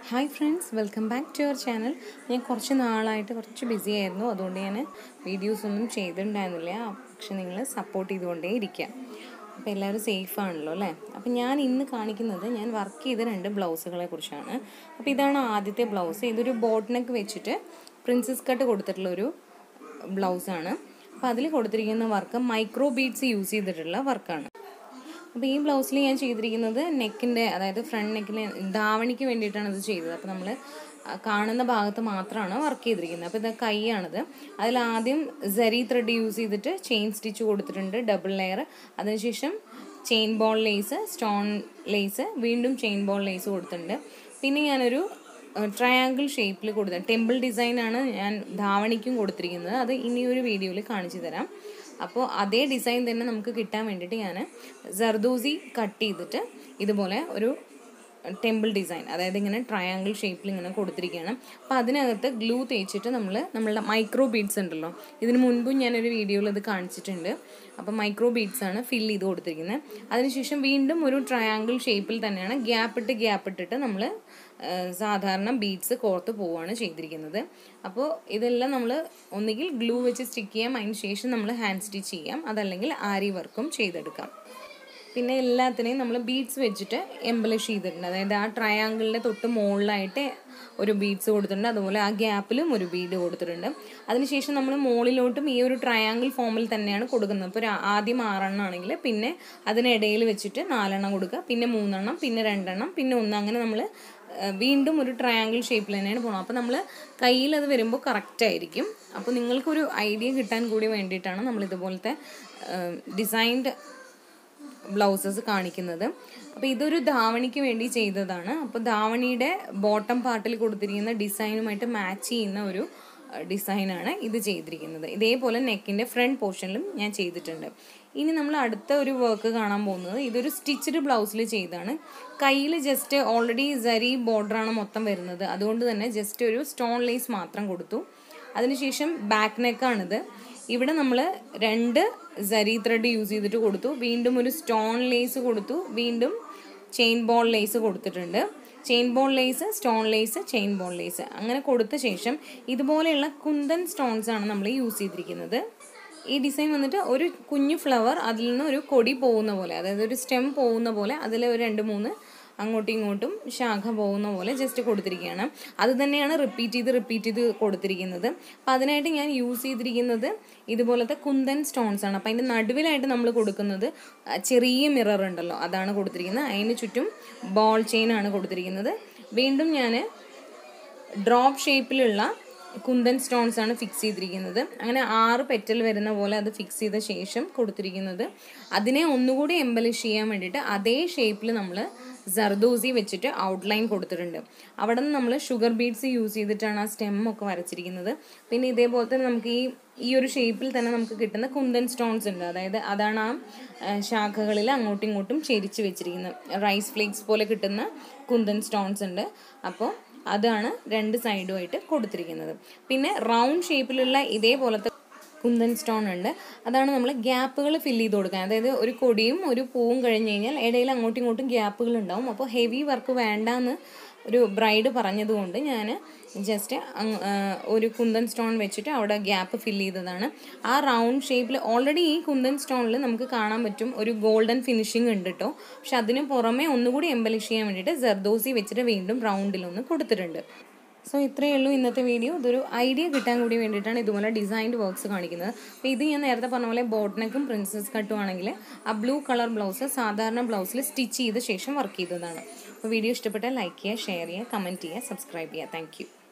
hi friends welcome back to your channel ഞാൻ കുറച്ച് നാളായിട്ട് കുറച്ച് ബിസി ആയിരുന്നു അതുകൊണ്ട് ഞാൻ വീഡിയോസ് ഒന്നും ചെയ്തിട്ടുണ്ടായിരുന്നില്ല പക്ഷെ നിങ്ങൾ സപ്പോർട്ട് ചെയ്തുകൊണ്ടേ ഇരിക്കുക അപ്പോൾ എല്ലാവരും സേഫ് ആണല്ലോ അല്ലേ അപ്പോൾ ഞാൻ ഇന്ന് കാണിക്കുന്നത് ഞാൻ വർക്ക് ചെയ്ത രണ്ട് ബ്ലൗസുകളെ കുറിച്ചാണ് അപ്പോൾ ഇതാണ് ആദ്യത്തെ ബ്ലൗസ് ഇതൊരു ബോട്ടിനൊക്കെ വെച്ചിട്ട് പ്രിൻസസ് കട്ട് കൊടുത്തിട്ടുള്ളൊരു ബ്ലൗസാണ് അപ്പോൾ അതിൽ കൊടുത്തിരിക്കുന്ന വർക്ക് മൈക്രോ ബീഡ്സ് യൂസ് ചെയ്തിട്ടുള്ള വർക്കാണ് അപ്പോൾ ഈ ബ്ലൗസിൽ ഞാൻ ചെയ്തിരിക്കുന്നത് നെക്കിൻ്റെ അതായത് ഫ്രണ്ട് നെക്കിന് ധാവണിക്ക് വേണ്ടിയിട്ടാണ് ഇത് ചെയ്തത് അപ്പോൾ നമ്മൾ കാണുന്ന ഭാഗത്ത് മാത്രമാണ് വർക്ക് ചെയ്തിരിക്കുന്നത് അപ്പോൾ ഇത് കൈയാണിത് അതിൽ ആദ്യം സെറി ത്രെഡ് യൂസ് ചെയ്തിട്ട് ചെയിൻ സ്റ്റിച്ച് കൊടുത്തിട്ടുണ്ട് ഡബിൾ ലെയർ അതിനുശേഷം chain ball lace stone lace വീണ്ടും ചെയിൻ ബോൾ ലേസ് കൊടുത്തിട്ടുണ്ട് പിന്നെ ഞാനൊരു ട്രയാങ്കിൾ ഷേപ്പിൽ കൊടുത്ത ടെമ്പിൾ ഡിസൈനാണ് ഞാൻ ധാവണിക്കും കൊടുത്തിരിക്കുന്നത് അത് ഇനിയൊരു വീഡിയോയിൽ കാണിച്ചു തരാം അപ്പോൾ അതേ ഡിസൈൻ തന്നെ നമുക്ക് കിട്ടാൻ വേണ്ടിയിട്ട് ഞാൻ ജർദോസി കട്ട് ചെയ്തിട്ട് ഇതുപോലെ ഒരു ടെമ്പിൾ ഡിസൈൻ അതായത് ഇങ്ങനെ ട്രയാങ്കിൾ ഷേപ്പിൽ ഇങ്ങനെ കൊടുത്തിരിക്കുകയാണ് അപ്പോൾ അതിനകത്ത് ഗ്ലൂ തേച്ചിട്ട് നമ്മൾ നമ്മളുടെ മൈക്രോ ബീഡ്സ് ഉണ്ടല്ലോ ഇതിന് മുൻപും ഞാനൊരു വീഡിയോയിൽ ഇത് കാണിച്ചിട്ടുണ്ട് അപ്പോൾ മൈക്രോ ബീഡ്സ് ആണ് ഫിൽ ചെയ്ത് കൊടുത്തിരിക്കുന്നത് അതിനുശേഷം വീണ്ടും ഒരു ട്രയാങ്കിൾ ഷേപ്പിൽ തന്നെയാണ് ഗ്യാപ്പ് ഇട്ട് ഗ്യാപ്പ് ഇട്ടിട്ട് നമ്മൾ സാധാരണ ബീഡ്സ് കോർത്ത് പോവുകയാണ് ചെയ്തിരിക്കുന്നത് അപ്പോൾ ഇതെല്ലാം നമ്മൾ ഒന്നുകിൽ ഗ്ലൂ വെച്ച് സ്റ്റിക്ക് ചെയ്യാം അതിന് ശേഷം നമ്മൾ ഹാൻഡ് സ്റ്റിച്ച് ചെയ്യാം അതല്ലെങ്കിൽ ആരി വർക്കും ചെയ്തെടുക്കാം പിന്നെ എല്ലാത്തിനെയും നമ്മൾ ബീഡ്സ് വെച്ചിട്ട് എംബലിഷ് ചെയ്തിട്ടുണ്ട് അതായത് ആ ട്രയാങ്കിളിൻ്റെ തൊട്ട് മുകളിലായിട്ട് ഒരു ബീഡ്സ് കൊടുത്തിട്ടുണ്ട് അതുപോലെ ആ ഗ്യാപ്പിലും ഒരു ബീഡ് കൊടുത്തിട്ടുണ്ട് അതിനുശേഷം നമ്മൾ മുകളിലോട്ടും ഈ ഒരു ട്രയാങ്കിൾ ഫോമിൽ തന്നെയാണ് കൊടുക്കുന്നത് ഇപ്പോൾ ആദ്യം ആറെണ്ണം ആണെങ്കിൽ പിന്നെ അതിനിടയിൽ വെച്ചിട്ട് നാലെണ്ണം കൊടുക്കുക പിന്നെ മൂന്നെണ്ണം പിന്നെ രണ്ടെണ്ണം പിന്നെ ഒന്ന് അങ്ങനെ നമ്മൾ വീണ്ടും ഒരു ട്രയാങ്കിൾ ഷേപ്പിൽ തന്നെയാണ് പോകണം അപ്പോൾ നമ്മൾ കയ്യിൽ അത് വരുമ്പോൾ കറക്റ്റ് ആയിരിക്കും അപ്പോൾ നിങ്ങൾക്കൊരു ഐഡിയ കിട്ടാൻ കൂടി വേണ്ടിയിട്ടാണ് നമ്മൾ ഇതുപോലത്തെ ഡിസൈൻഡ് ബ്ലൗസസ് കാണിക്കുന്നത് അപ്പോൾ ഇതൊരു ധാവണിക്ക് വേണ്ടി ചെയ്തതാണ് അപ്പോൾ ധാവണിയുടെ ബോട്ടം പാർട്ടിൽ കൊടുത്തിരിക്കുന്ന ഡിസൈനുമായിട്ട് മാച്ച് ചെയ്യുന്ന ഒരു ഡിസൈനാണ് ഇത് ചെയ്തിരിക്കുന്നത് ഇതേപോലെ നെക്കിൻ്റെ ഫ്രണ്ട് പോർഷനിലും ഞാൻ ചെയ്തിട്ടുണ്ട് ഇനി നമ്മൾ അടുത്ത ഒരു വർക്ക് കാണാൻ പോകുന്നത് ഇതൊരു സ്റ്റിച്ച്ഡ് ബ്ലൗസിൽ ചെയ്താണ് കയ്യിൽ ജസ്റ്റ് ഓൾറെഡി സരി ബോർഡറാണ് മൊത്തം വരുന്നത് അതുകൊണ്ട് തന്നെ ജസ്റ്റ് ഒരു സ്റ്റോൺ ലേസ് മാത്രം കൊടുത്തു അതിനുശേഷം ബാക്ക് നെക്കാണിത് ഇവിടെ നമ്മൾ രണ്ട് സരി ത്രെഡ് യൂസ് ചെയ്തിട്ട് കൊടുത്തു വീണ്ടും ഒരു സ്റ്റോൺ ലേസ് കൊടുത്തു വീണ്ടും ചെയിൻ ബോൾ ലേസ് കൊടുത്തിട്ടുണ്ട് chain ball lace stone lace chain ball lace അങ്ങനെ കൊടുത്ത ശേഷം ഇതുപോലെയുള്ള കുന്തൻ സ്റ്റോൺസ് ആണ് നമ്മൾ യൂസ് ചെയ്തിരിക്കുന്നത് ഈ ഡിസൈൻ വന്നിട്ട് ഒരു കുഞ്ഞു ഫ്ലവർ അതിൽ നിന്ന് ഒരു കൊടി പോകുന്ന പോലെ അതായത് ഒരു സ്റ്റെം പോകുന്ന പോലെ അതിൽ ഒരു രണ്ട് മൂന്ന് അങ്ങോട്ടും ഇങ്ങോട്ടും ശാഖ പോകുന്ന പോലെ ജസ്റ്റ് കൊടുത്തിരിക്കുകയാണ് അത് തന്നെയാണ് റിപ്പീറ്റ് ചെയ്ത് റിപ്പീറ്റ് ചെയ്ത് കൊടുത്തിരിക്കുന്നത് അപ്പം അതിനായിട്ട് ഞാൻ യൂസ് ചെയ്തിരിക്കുന്നത് ഇതുപോലത്തെ കുന്തൻ സ്റ്റോൺസ് ആണ് അപ്പം അതിൻ്റെ നടുവിലായിട്ട് നമ്മൾ കൊടുക്കുന്നത് ചെറിയ മിറർ ഉണ്ടല്ലോ അതാണ് കൊടുത്തിരിക്കുന്നത് അതിന് ചുറ്റും ബോൾ ചെയിൻ ആണ് കൊടുത്തിരിക്കുന്നത് വീണ്ടും ഞാൻ ഡ്രോപ്പ് ഷേപ്പിലുള്ള കുന്തൻ സ്റ്റോൺസ് ആണ് ഫിക്സ് ചെയ്തിരിക്കുന്നത് അങ്ങനെ ആറ് പെറ്റൽ വരുന്ന പോലെ അത് ഫിക്സ് ചെയ്ത ശേഷം കൊടുത്തിരിക്കുന്നത് അതിനെ ഒന്നുകൂടി എംബലിഷ് ചെയ്യാൻ വേണ്ടിയിട്ട് അതേ ഷേപ്പിൽ നമ്മൾ ജർദോസി വെച്ചിട്ട് ഔട്ട്ലൈൻ കൊടുത്തിട്ടുണ്ട് അവിടെ നിന്ന് നമ്മൾ ഷുഗർ ബീഡ്സ് യൂസ് ചെയ്തിട്ടാണ് ആ സ്റ്റെം ഒക്കെ വരച്ചിരിക്കുന്നത് പിന്നെ ഇതേപോലെ തന്നെ നമുക്ക് ഈ ഈ ഒരു ഷേപ്പിൽ തന്നെ നമുക്ക് കിട്ടുന്ന കുന്തൻ സ്റ്റോൺസ് ഉണ്ട് അതായത് അതാണ് ആ ശാഖകളിൽ അങ്ങോട്ടും ഇങ്ങോട്ടും ചെരിച്ച് വെച്ചിരിക്കുന്നത് റൈസ് ഫ്ലേക്സ് പോലെ കിട്ടുന്ന കുന്തൻ സ്റ്റോൺസ് ഉണ്ട് അപ്പോൾ അതാണ് രണ്ട് സൈഡുമായിട്ട് കൊടുത്തിരിക്കുന്നത് പിന്നെ റൗണ്ട് ഷേപ്പിലുള്ള ഇതേപോലത്തെ കുന്തൻ സ്റ്റോൺ ഉണ്ട് അതാണ് നമ്മൾ ഗ്യാപ്പുകൾ ഫില്ല് ചെയ്ത് കൊടുക്കാൻ അതായത് ഒരു കൊടിയും ഒരു പൂവും കഴിഞ്ഞ് കഴിഞ്ഞാൽ ഇടയിൽ അങ്ങോട്ടും ഇങ്ങോട്ടും ഗ്യാപ്പുകൾ ഉണ്ടാവും അപ്പോൾ ഹെവി വർക്ക് വേണ്ടാന്ന് ഒരു ബ്രൈഡ് പറഞ്ഞതുകൊണ്ട് ഞാൻ ജസ്റ്റ് ഒരു കുന്തൻ സ്റ്റോൺ വെച്ചിട്ട് അവിടെ ഗ്യാപ്പ് ഫില്ല് ചെയ്തതാണ് ആ റൗണ്ട് ഷേപ്പിൽ ഓൾറെഡി ഈ കുന്തൻ സ്റ്റോണിൽ നമുക്ക് കാണാൻ പറ്റും ഒരു ഗോൾഡൻ ഫിനിഷിംഗ് ഉണ്ട് കേട്ടോ പക്ഷെ അതിന് പുറമെ ഒന്നുകൂടി എംബലിഷ് ചെയ്യാൻ വേണ്ടിയിട്ട് ജർദോസി വെച്ചിട്ട് വീണ്ടും റൗണ്ടിലൊന്ന് കൊടുത്തിട്ടുണ്ട് സോ ഇത്രയേ ഉള്ളൂ ഇന്നത്തെ വീഡിയോ ഇതൊരു ഐഡിയ കിട്ടാൻ കൂടി വേണ്ടിയിട്ടാണ് ഇതുപോലെ ഡിസൈൻഡ് വർക്ക്സ് കാണിക്കുന്നത് അപ്പോൾ ഇത് ഞാൻ നേരത്തെ പറഞ്ഞ പോലെ ബോട്ട്നെക്കും പ്രിൻസസ് കട്ടും ആണെങ്കിൽ ആ ബ്ലൂ കളർ ബ്ലൗസ് സാധാരണ ബ്ലൗസിൽ സ്റ്റിച്ച് ചെയ്ത ശേഷം വർക്ക് ചെയ്തതാണ് അപ്പോൾ വീഡിയോ ഇഷ്ടപ്പെട്ടാൽ ലൈക്ക് ചെയ്യുക ഷെയർ ചെയ്യുക കമൻറ്റ് ചെയ്യുക സബ്സ്ക്രൈബ് ചെയ്യുക താങ്ക്